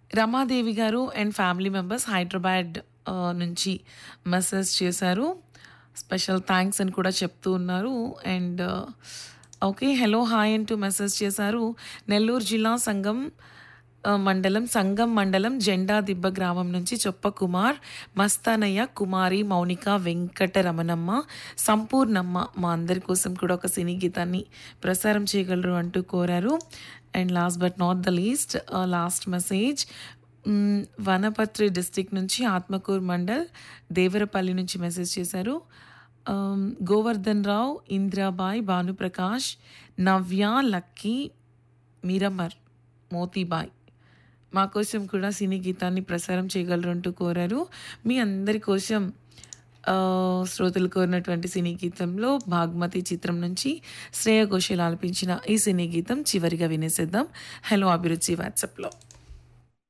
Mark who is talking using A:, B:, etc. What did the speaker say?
A: రమాదేవి గారు and family members Hyderabad ఆ, నుంచి మెసేజ్ చేశారు స్పెషల్ థ్యాంక్స్ అని కూడా చెప్తూ ఉన్నారు అండ్ ఓకే హలో హాయ్ అంటూ మెసేజ్ చేశారు నెల్లూరు జిల్లా సంఘం ఆ, మండలం సంగం మండలం జెండా దిబ్బ గ్రామం నుంచి చొప్ప కుమార్ మస్తానయ్య కుమారి మౌనిక వెంకట రమణమ్మ సంపూర్ణమ్మ మా అందరి కోసం కూడా ఒక సినీ గీతాన్ని ప్రసారం చేయగలరు అంటూ కోరారు and last but not the least last message um, Wanaparthy district నుంచి ఆత్మకూర్ మండల్ దేవరపల్లి నుంచి మెసేజ్ చేశారు ఆమ్, గోవర్ధన్ రావు ఇంద్రాబాయ్ భానుప్రకాష్ నవ్య లక్కీ మీరమర్ మోతీబాయ్ మా కోసం కూడా సినీ గీతాన్ని ప్రసారం చేయగలరు అంటూ కోరారు మీ అందరి కోసం ఆ, శ్రోతలు కోరినటువంటి సినీ గీతంలో భాగ్మతి చిత్రం నుంచి శ్రేయ ఘోషల్ ఆలపించిన ఈ సినీ గీతం చివరిగా వినేసేద్దాం హలో అభిరుచి వాట్సాప్లో